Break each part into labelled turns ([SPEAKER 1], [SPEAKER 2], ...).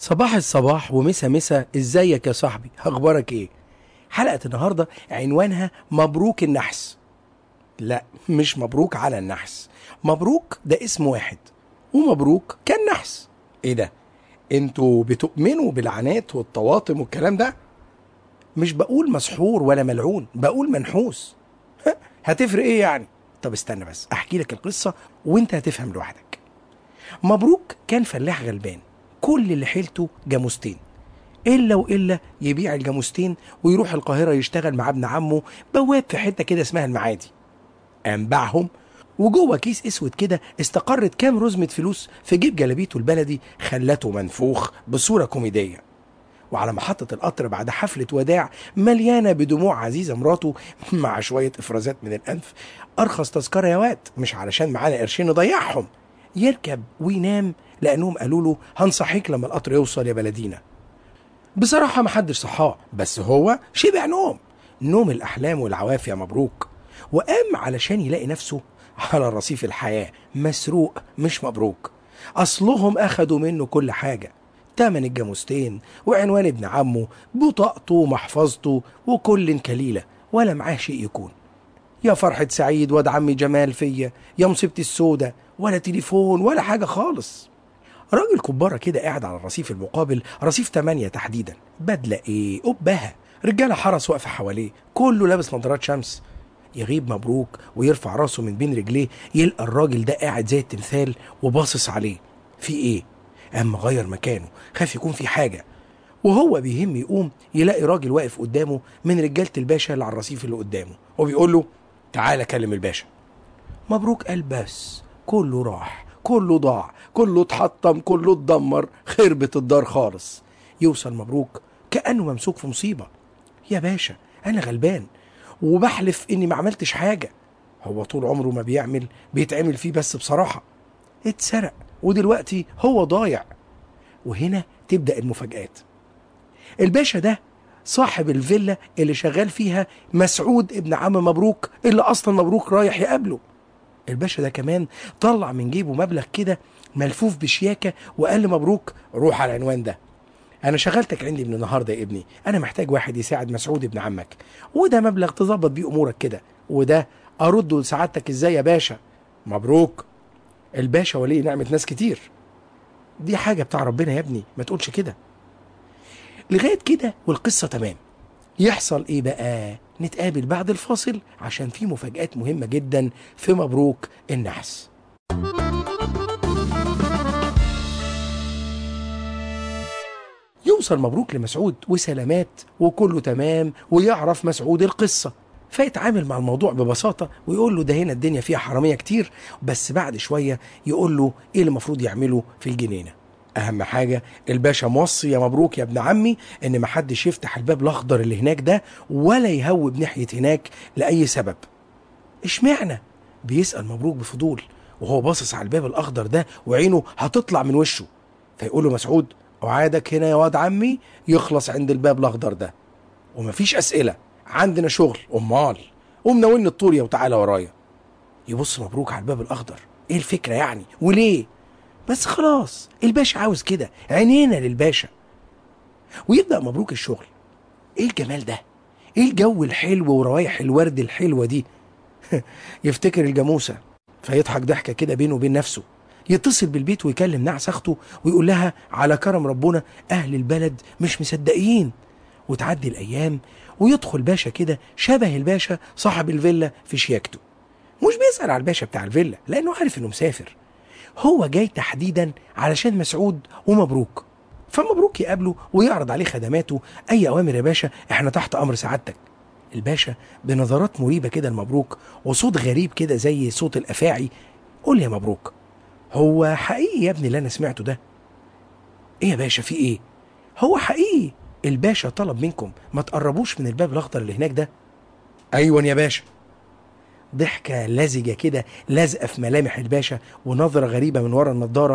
[SPEAKER 1] صباح الصباح ومسا مسا ازيك يا صاحبي اخبارك ايه حلقة النهاردة عنوانها مبروك النحس لا مش مبروك على النحس مبروك ده اسم واحد ومبروك كان نحس ايه ده انتوا بتؤمنوا بالعنات والطواطم والكلام ده مش بقول مسحور ولا ملعون بقول منحوس ها، هتفرق ايه يعني طب استنى بس احكي لك القصة وانت هتفهم لوحدك مبروك كان فلاح غلبان كل اللي حيلته جاموستين الا والا يبيع الجاموستين ويروح القاهره يشتغل مع ابن عمه بواب في حته كده اسمها المعادي قام باعهم وجوه كيس اسود كده استقرت كام رزمه فلوس في جيب جلابيته البلدي خلته منفوخ بصوره كوميديه وعلى محطة القطر بعد حفلة وداع مليانة بدموع عزيزة مراته مع شوية إفرازات من الأنف أرخص تذكرة يا واد مش علشان معانا قرشين نضيعهم يركب وينام لأنهم قالوا له هنصحيك لما القطر يوصل يا بلدينا بصراحة محدش صحاه بس هو شبع نوم نوم الأحلام والعواف يا مبروك وقام علشان يلاقي نفسه على رصيف الحياة مسروق مش مبروك أصلهم أخدوا منه كل حاجة تمن الجاموستين وعنوان ابن عمه بطاقته ومحفظته وكل كليلة ولا معاه شيء يكون يا فرحة سعيد واد عمي جمال فيا يا مصيبتي السودة ولا تليفون ولا حاجة خالص راجل كبارة كده قاعد على الرصيف المقابل رصيف 8 تحديدا بدلة ايه قبها رجالة حرس واقفة حواليه كله لابس نظارات شمس يغيب مبروك ويرفع راسه من بين رجليه يلقى الراجل ده قاعد زي التمثال وباصص عليه في ايه قام غير مكانه خاف يكون في حاجة وهو بيهم يقوم يلاقي راجل واقف قدامه من رجالة الباشا اللي على الرصيف اللي قدامه وبيقول له تعالى كلم الباشا مبروك قال بس كله راح كله ضاع كله اتحطم كله اتدمر خربت الدار خالص يوصل مبروك كأنه ممسوك في مصيبة يا باشا أنا غلبان وبحلف إني ما عملتش حاجة هو طول عمره ما بيعمل بيتعمل فيه بس بصراحة اتسرق ودلوقتي هو ضايع وهنا تبدأ المفاجآت الباشا ده صاحب الفيلا اللي شغال فيها مسعود ابن عم مبروك اللي اصلا مبروك رايح يقابله الباشا ده كمان طلع من جيبه مبلغ كده ملفوف بشياكه وقال لمبروك روح على العنوان ده انا شغلتك عندي من النهارده يا ابني انا محتاج واحد يساعد مسعود ابن عمك وده مبلغ تظبط بيه امورك كده وده ارده لسعادتك ازاي يا باشا مبروك الباشا ولي نعمه ناس كتير دي حاجه بتاع ربنا يا ابني ما تقولش كده لغايه كده والقصه تمام يحصل ايه بقى نتقابل بعد الفاصل عشان في مفاجآت مهمة جدا في مبروك النحس يوصل مبروك لمسعود وسلامات وكله تمام ويعرف مسعود القصة فيتعامل مع الموضوع ببساطة ويقول له ده هنا الدنيا فيها حرامية كتير بس بعد شوية يقول له ايه اللي المفروض يعمله في الجنينة اهم حاجه الباشا موصي يا مبروك يا ابن عمي ان محدش يفتح الباب الاخضر اللي هناك ده ولا يهوب ناحيه هناك لاي سبب اشمعنى بيسال مبروك بفضول وهو باصص على الباب الاخضر ده وعينه هتطلع من وشه فيقول له مسعود اوعدك هنا يا واد عمي يخلص عند الباب الاخضر ده ومفيش اسئله عندنا شغل امال قوم ناولني الطوريه وتعالى ورايا يبص مبروك على الباب الاخضر ايه الفكره يعني وليه بس خلاص الباشا عاوز كده عينينا للباشا ويبدأ مبروك الشغل ايه الجمال ده ايه الجو الحلو وروايح الورد الحلوة دي يفتكر الجاموسة فيضحك ضحكة كده بينه وبين نفسه يتصل بالبيت ويكلم نعس اخته ويقول لها على كرم ربنا اهل البلد مش مصدقين وتعدي الايام ويدخل باشا كده شبه الباشا صاحب الفيلا في شياكته مش بيسأل على الباشا بتاع الفيلا لانه عارف انه مسافر هو جاي تحديدا علشان مسعود ومبروك فمبروك يقابله ويعرض عليه خدماته اي اوامر يا باشا احنا تحت امر سعادتك الباشا بنظرات مريبه كده لمبروك وصوت غريب كده زي صوت الافاعي قول لي يا مبروك هو حقيقي يا ابني اللي انا سمعته ده ايه يا باشا في ايه هو حقيقي الباشا طلب منكم ما تقربوش من الباب الاخضر اللي هناك ده ايوه يا باشا ضحكة لزجة كده لازقة في ملامح الباشا ونظرة غريبة من ورا النضارة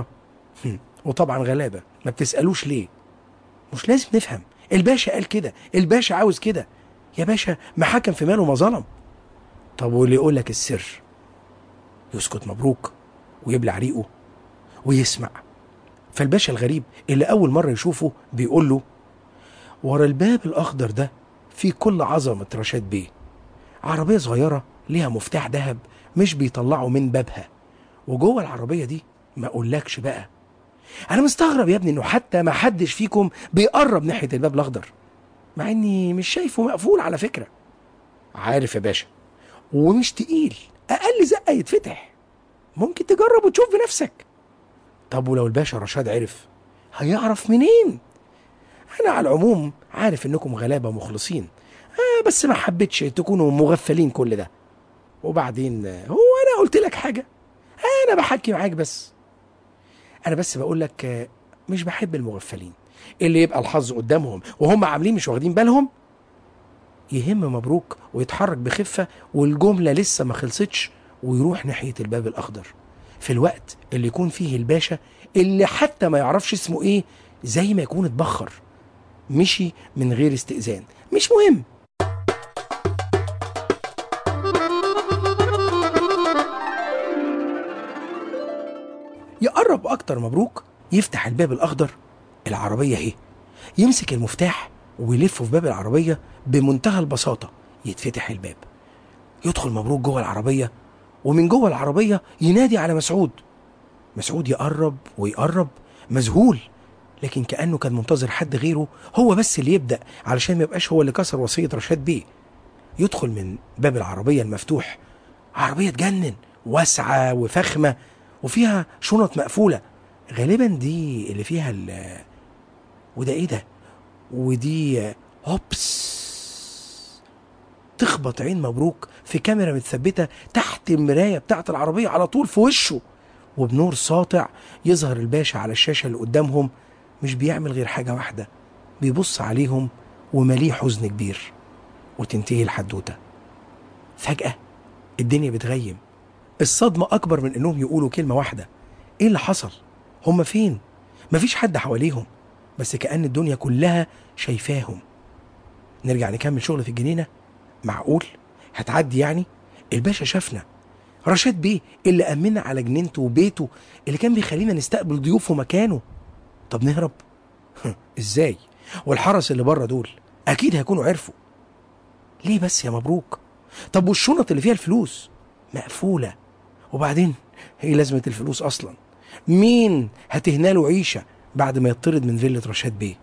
[SPEAKER 1] وطبعا غلابة ما بتسألوش ليه مش لازم نفهم الباشا قال كده الباشا عاوز كده يا باشا ما حكم في ماله ما ظلم طب واللي يقول لك السر يسكت مبروك ويبلع ريقه ويسمع فالباشا الغريب اللي أول مرة يشوفه بيقول له ورا الباب الأخضر ده في كل عظمة رشاد بيه عربية صغيرة ليها مفتاح ذهب مش بيطلعوا من بابها وجوه العربية دي ما أقولكش بقى أنا مستغرب يا ابني إنه حتى ما حدش فيكم بيقرب ناحية الباب الأخضر مع إني مش شايفه مقفول على فكرة عارف يا باشا ومش تقيل أقل زقة يتفتح ممكن تجرب وتشوف بنفسك طب ولو الباشا رشاد عرف هيعرف منين انا على العموم عارف انكم غلابه مخلصين آه بس ما حبيتش تكونوا مغفلين كل ده وبعدين آه، هو انا قلت لك حاجه انا بحكي معاك بس انا بس بقول لك آه، مش بحب المغفلين اللي يبقى الحظ قدامهم وهم عاملين مش واخدين بالهم يهم مبروك ويتحرك بخفه والجمله لسه ما خلصتش ويروح ناحيه الباب الاخضر في الوقت اللي يكون فيه الباشا اللي حتى ما يعرفش اسمه ايه زي ما يكون اتبخر مشي من غير استئذان مش مهم يقرب اكتر مبروك يفتح الباب الاخضر العربيه اهي يمسك المفتاح ويلفه في باب العربيه بمنتهى البساطه يتفتح الباب يدخل مبروك جوه العربيه ومن جوه العربيه ينادي على مسعود مسعود يقرب ويقرب مذهول لكن كانه كان منتظر حد غيره هو بس اللي يبدا علشان ما يبقاش هو اللي كسر وصيه رشاد بيه يدخل من باب العربيه المفتوح عربيه تجنن واسعه وفخمه وفيها شنط مقفوله غالبا دي اللي فيها ال وده ايه ده ودي هوبس تخبط عين مبروك في كاميرا متثبته تحت المرايه بتاعت العربيه على طول في وشه وبنور ساطع يظهر الباشا على الشاشه اللي قدامهم مش بيعمل غير حاجه واحده بيبص عليهم ومليه حزن كبير وتنتهي الحدوته فجاه الدنيا بتغيم الصدمه اكبر من انهم يقولوا كلمه واحده ايه اللي حصل هم فين مفيش حد حواليهم بس كأن الدنيا كلها شايفاهم نرجع نكمل شغل في الجنينة معقول هتعدي يعني الباشا شافنا رشاد بيه اللي أمنا على جنينته وبيته اللي كان بيخلينا نستقبل ضيوفه مكانه طب نهرب ازاي والحرس اللي بره دول اكيد هيكونوا عرفوا ليه بس يا مبروك طب والشنط اللي فيها الفلوس مقفولة وبعدين هي لازمة الفلوس أصلا مين هتهنا له عيشة بعد ما يطرد من فيلة رشاد بيه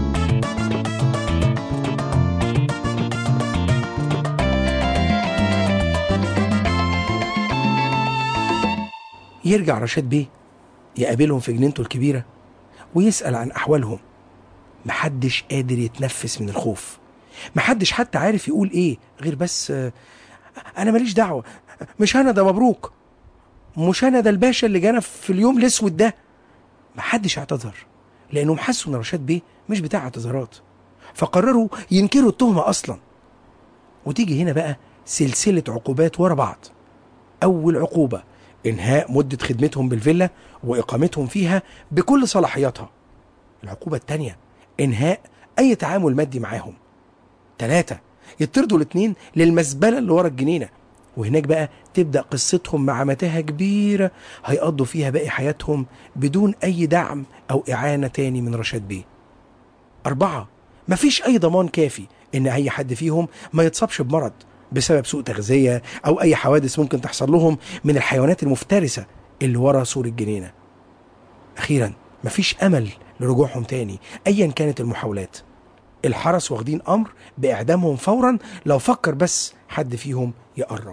[SPEAKER 1] يرجع رشاد بيه يقابلهم في جنينته الكبيرة ويسأل عن أحوالهم محدش قادر يتنفس من الخوف محدش حتى عارف يقول ايه غير بس آه، انا ماليش دعوة مش انا ده مبروك مش انا ده الباشا اللي جانا في اليوم الاسود ده محدش اعتذر لانهم حسوا ان رشاد بيه مش بتاع اعتذارات فقرروا ينكروا التهمة اصلا وتيجي هنا بقى سلسلة عقوبات ورا بعض اول عقوبة انهاء مدة خدمتهم بالفيلا واقامتهم فيها بكل صلاحياتها العقوبة التانية انهاء اي تعامل مادي معاهم ثلاثة يطردوا الاتنين للمزبلة اللي ورا الجنينة وهناك بقى تبدأ قصتهم مع متاهة كبيرة هيقضوا فيها باقي حياتهم بدون أي دعم أو إعانة تاني من رشاد بيه أربعة مفيش أي ضمان كافي إن أي حد فيهم ما يتصابش بمرض بسبب سوء تغذية أو أي حوادث ممكن تحصل لهم من الحيوانات المفترسة اللي ورا سور الجنينة أخيرا مفيش أمل لرجوعهم تاني أيا كانت المحاولات الحرس واخدين أمر بإعدامهم فورا لو فكر بس حد فيهم يقرب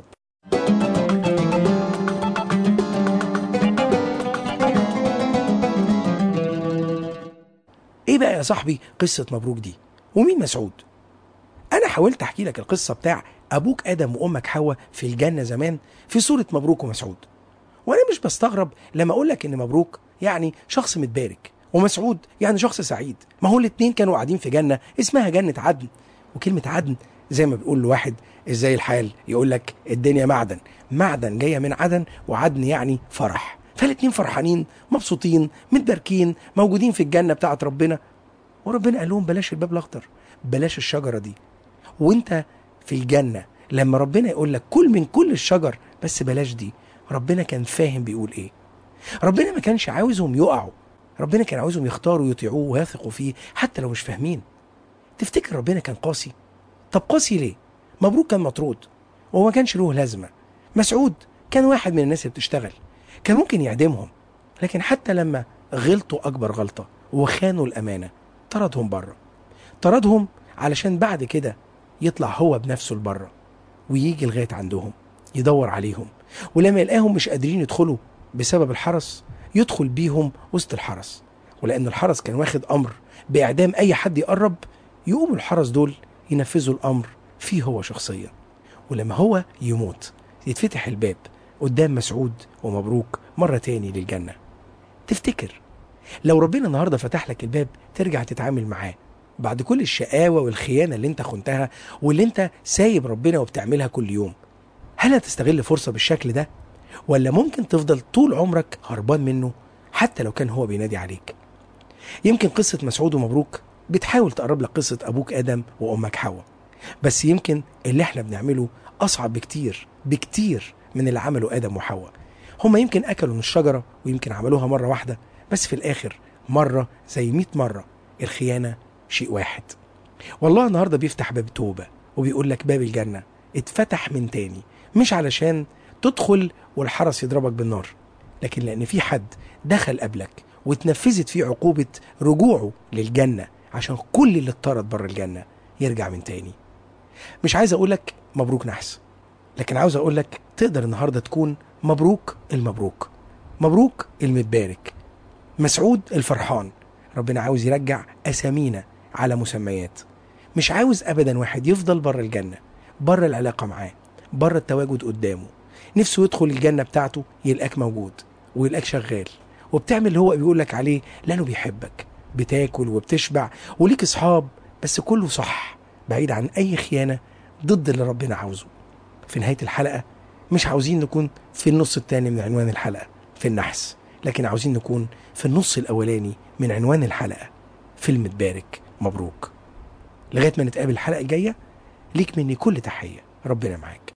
[SPEAKER 1] ايه بقى يا صاحبي قصة مبروك دي ومين مسعود انا حاولت احكي لك القصة بتاع ابوك ادم وامك حواء في الجنة زمان في سورة مبروك ومسعود وانا مش بستغرب لما اقول لك ان مبروك يعني شخص متبارك ومسعود يعني شخص سعيد ما هو الاتنين كانوا قاعدين في جنة اسمها جنة عدن وكلمة عدن زي ما بيقول لواحد ازاي الحال يقول لك الدنيا معدن معدن جاية من عدن وعدن يعني فرح فالاتنين فرحانين مبسوطين متباركين موجودين في الجنة بتاعت ربنا وربنا قال لهم بلاش الباب الاخضر بلاش الشجرة دي وانت في الجنة لما ربنا يقول لك كل من كل الشجر بس بلاش دي ربنا كان فاهم بيقول ايه ربنا ما كانش عاوزهم يقعوا ربنا كان عاوزهم يختاروا ويطيعوه ويثقوا فيه حتى لو مش فاهمين تفتكر ربنا كان قاسي طب قاسي ليه مبروك كان مطرود وهو ما كانش له لازمه مسعود كان واحد من الناس اللي بتشتغل كان ممكن يعدمهم لكن حتى لما غلطوا اكبر غلطه وخانوا الامانه طردهم بره طردهم علشان بعد كده يطلع هو بنفسه لبره ويجي لغايه عندهم يدور عليهم ولما يلاقيهم مش قادرين يدخلوا بسبب الحرس يدخل بيهم وسط الحرس ولان الحرس كان واخد امر باعدام اي حد يقرب يقوموا الحرس دول ينفذوا الامر فيه هو شخصيا ولما هو يموت يتفتح الباب قدام مسعود ومبروك مرة تاني للجنة تفتكر لو ربنا النهاردة فتح لك الباب ترجع تتعامل معاه بعد كل الشقاوة والخيانة اللي انت خنتها واللي انت سايب ربنا وبتعملها كل يوم هل هتستغل فرصة بالشكل ده ولا ممكن تفضل طول عمرك هربان منه حتى لو كان هو بينادي عليك يمكن قصة مسعود ومبروك بتحاول تقرب لك قصة أبوك آدم وأمك حواء بس يمكن اللي احنا بنعمله أصعب بكتير بكتير من اللي عمله آدم وحواء هما يمكن أكلوا من الشجرة ويمكن عملوها مرة واحدة بس في الآخر مرة زي مئة مرة الخيانة شيء واحد والله النهاردة بيفتح باب توبة وبيقول لك باب الجنة اتفتح من تاني مش علشان تدخل والحرس يضربك بالنار لكن لأن في حد دخل قبلك واتنفذت فيه عقوبة رجوعه للجنة عشان كل اللي اتطرد بره الجنة يرجع من تاني مش عايز أقولك مبروك نحس لكن عاوز أقولك تقدر النهاردة تكون مبروك المبروك مبروك المتبارك مسعود الفرحان ربنا عاوز يرجع أسامينا على مسميات مش عاوز أبدا واحد يفضل بره الجنة بره العلاقة معاه بره التواجد قدامه نفسه يدخل الجنة بتاعته يلقاك موجود ويلقاك شغال وبتعمل اللي هو بيقول لك عليه لانه بيحبك بتاكل وبتشبع وليك اصحاب بس كله صح بعيد عن اي خيانه ضد اللي ربنا عاوزه في نهايه الحلقه مش عاوزين نكون في النص الثاني من عنوان الحلقه في النحس لكن عاوزين نكون في النص الاولاني من عنوان الحلقه في المتبارك مبروك لغايه ما نتقابل الحلقه الجايه ليك مني كل تحيه ربنا معاك